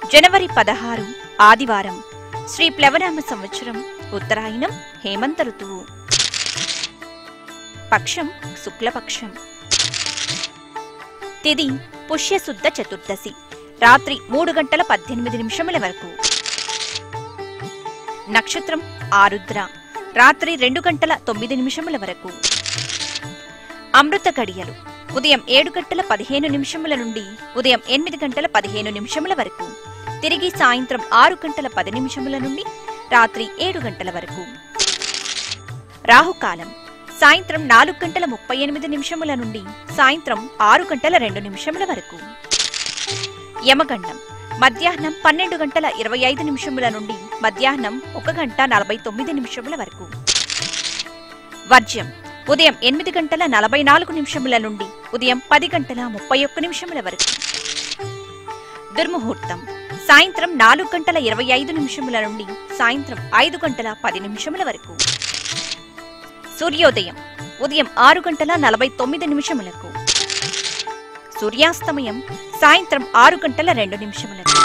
జనవరి పదహారు ఆదివారం శ్రీ ప్లవనామ సంవత్సరం ఉత్తరాయణం హేమంత ఋతువు పక్షం శుక్లపక్షం తిది పుష్యశుద్ధ చతుర్దశి రాత్రి మూడు గంటల పద్దెనిమిది నిమిషముల వరకు నక్షత్రం ఆరుద్ర రాత్రి రెండు గంటల తొమ్మిది నిమిషముల వరకు అమృత గడియలు ఉదయం ఏడు గంటల పదిహేను నిమిషముల నుండి ఉదయం ఎనిమిది గంటల పదిహేను నిమిషముల వరకు తిరిగి సాయంత్రం ఆరు గంటల పది నిమిషముల నుండి రాత్రి ఏడు గంటల వరకు రాహుకాలం సాయంత్రం నాలుగు గంటల ముప్పై ఎనిమిది నిమిషముల నుండి సాయంత్రం ఆరు గంటల రెండు నిమిషముల వరకు యమగండం మధ్యాహ్నం పన్నెండు గంటల ఇరవై ఐదు నిమిషముల నుండి మధ్యాహ్నం ఒక గంట నలభై తొమ్మిది నిమిషముల వరకు వర్జ్యం ఉదయం ఎనిమిది గంటల నలభై నాలుగు నిమిషముల నుండి ఉదయం పది గంటల ముప్పై ఒక్క నిమిషముల వరకు దుర్ముహూర్తం సాయంత్రం నాలుగు గంటల ఇరవై ఐదు నిమిషముల నుండి సాయంత్రం ఐదు గంటల పది నిమిషముల వరకు సూర్యోదయం ఉదయం ఆరు గంటల నలభై తొమ్మిది నిమిషములకు సూర్యాస్తమయం సాయంత్రం ఆరు గంటల రెండు నిమిషములకు